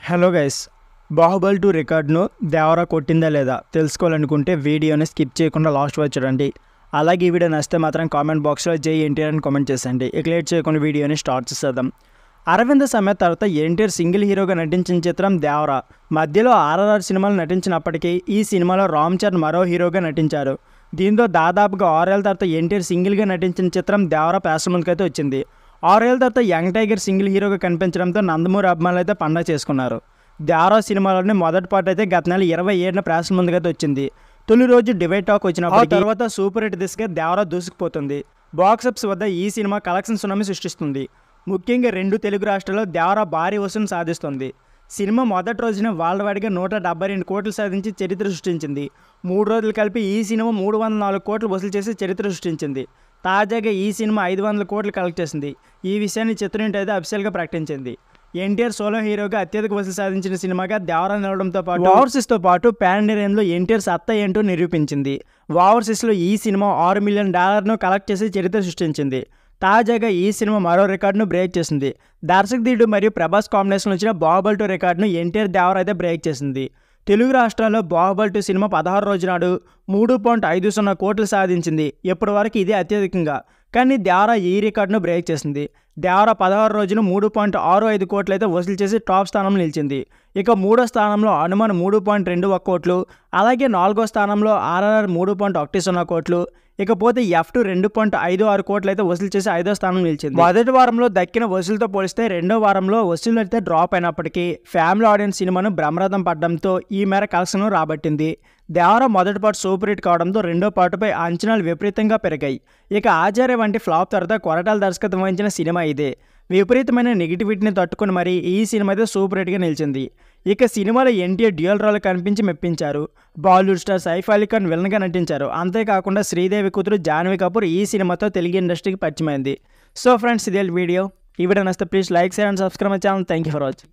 hello guys Baahubali two రికార్డ్ను దేవరా కొట్టిందా లేదా తెలుసుకోవాలనుకుంటే వీడియోని స్కిప్ చేయకుండా లాస్ట్ వరకు చూడండి అలాగే ఈ వీడియో నచ్చితే మాత్రం కామెంట్ బాక్స్లో జై ఎన్టీఆర్ అని కామెంట్ చేసండి ఇక లేట్ చేయకుండా వీడియోని స్టార్ట్ చేసేద్దాం అరవింద్ సమేత తర్వాత ఎన్టీఆర్ సింగిల్ హీరోగా నటించిన చిత్రం దేవరా మధ్యలో ఆర్ఆర్ఆర్ సినిమాలు నటించినప్పటికీ ఈ సినిమాలో రామ్ చరణ్ మరో హీరోగా నటించారు దీంతో దాదాపుగా ఆరేళ్ల తర్వాత ఎన్టీఆర్ సింగిల్గా నటించిన చిత్రం దేవరా ప్రేక్షకులకైతే వచ్చింది ఆరేళ్ల తర్వాత యంగ్ టైగర్ సింగిల్ హీరోగా కనిపించడంతో నందమూరి అభిమానులు అయితే పండగ చేసుకున్నారు దారా సినిమాలోని మొదటి పాట అయితే గత నెల ఇరవై ఏడున ప్రేక్షకుల ముందుకైతే వచ్చింది తొలి రోజు డివైడ్ టాక్ వచ్చినప్పుడు తర్వాత సూపర్ హిట్ దిశగా దేవరా దూసుకుపోతుంది బాక్సప్స్ వద్ద ఈ సినిమా కలెక్షన్ సునామీ సృష్టిస్తుంది ముఖ్యంగా రెండు తెలుగు రాష్ట్రాల్లో దేవరా భారీ వసూలు సాధిస్తుంది సినిమా మొదటి రోజున వాడిగా నూట డెబ్బై రెండు కోట్లు సాధించి చరిత్ర సృష్టించింది మూడు రోజులు కలిపి ఈ సినిమా మూడు వందల నాలుగు కోట్లు వసూలు చేసి చరిత్ర సృష్టించింది తాజాగా ఈ సినిమా ఐదు వందల కోట్లు కలెక్ట్ చేసింది ఈ విషయాన్ని చిత్రం అయితే అఫీషియల్గా ప్రకటించింది ఎన్టీఆర్ సోలో హీరోగా అత్యధిక వసూలు సాధించిన సినిమాగా దేవరా నిలవడంతో పాటు ఓవర్సీస్తో పాటు పాన్ ఇండియన్లో ఎన్టీఆర్ సత్తా ఏంటో నిరూపించింది ఓవర్సీస్లో ఈ సినిమా ఆరు మిలియన్ డాలర్ను కలెక్ట్ చేసి చరిత్ర సృష్టించింది తాజాగా ఈ సినిమా మరో రికార్డును బ్రేక్ చేసింది దర్శకధీరుడు మరియు ప్రభాస్ కాంబినేషన్ వచ్చిన బాహుబల్ టూ రికార్డును ఎన్టీఆర్ దేవర్ అయితే బ్రేక్ చేసింది తెలుగు రాష్ట్రాల్లో బాహుబల్ టూ సినిమా పదహారు రోజు నాడు మూడు పాయింట్ ఐదు సున్నా కోట్లు సాధించింది ఇప్పటి వరకు ఇదే అత్యధికంగా కానీ దేవరా ఈ రికార్డును బ్రేక్ చేసింది దేవరా పదహారు రోజున మూడు పాయింట్ ఆరు ఐదు కోట్లు అయితే వసూలు చేసి టాప్ స్థానంలో నిలిచింది ఇక మూడో స్థానంలో హనుమాన్ మూడు పాయింట్ రెండు ఒక కోట్లు అలాగే నాలుగో స్థానంలో ఆర్ఆర్ఆర్ మూడు పాయింట్ ఒకటి సున్నా కోట్లు ఇకపోతే ఎఫ్ టూ రెండు పాయింట్ ఐదు ఆరు కోట్లు అయితే వసూలు చేసి ఐదో స్థానం నిలిచింది మొదటి వారంలో దక్కిన వసూలుతో పోలిస్తే రెండో వారంలో వసూలు అయితే డ్రాప్ అయినప్పటికీ ఫ్యామిలీ ఆడియన్స్ సినిమాను బ్రహ్మరథం పడడంతో ఈ మేర కలెక్షన్ రాబట్టింది దేవరా మొదటి పాటు సూపర్ హిట్ కావడంతో రెండో పాటుపై అంచనాలు విపరీతంగా పెరిగాయి ఇక ఆచార్య వంటి ఫ్లాప్ తర్వాత కొరటాల దర్శకత్వం వహించిన సినిమా ఇదే విపరీతమైన నెగిటివిటీని తట్టుకుని మరి ఈ సినిమా అయితే సూపర్ హిట్గా నిలిచింది ఇక సినిమాలో ఎన్టీఆర్ డ్యూయల్ రోల్ కనిపించి మెప్పించారు బాలీవుడ్ స్టార్ సైఫ్ అలీ ఖాన్ విలన్గా నటించారు అంతేకాకుండా శ్రీదేవి కూతురు జాహ్నవి కపూర్ ఈ సినిమాతో తెలుగు ఇండస్ట్రీకి పరిచయమైంది సో ఫ్రెండ్స్ ఇదే వీడియో ఈ వీడియో నచ్చితే please like share and subscribe my channel thank you for watching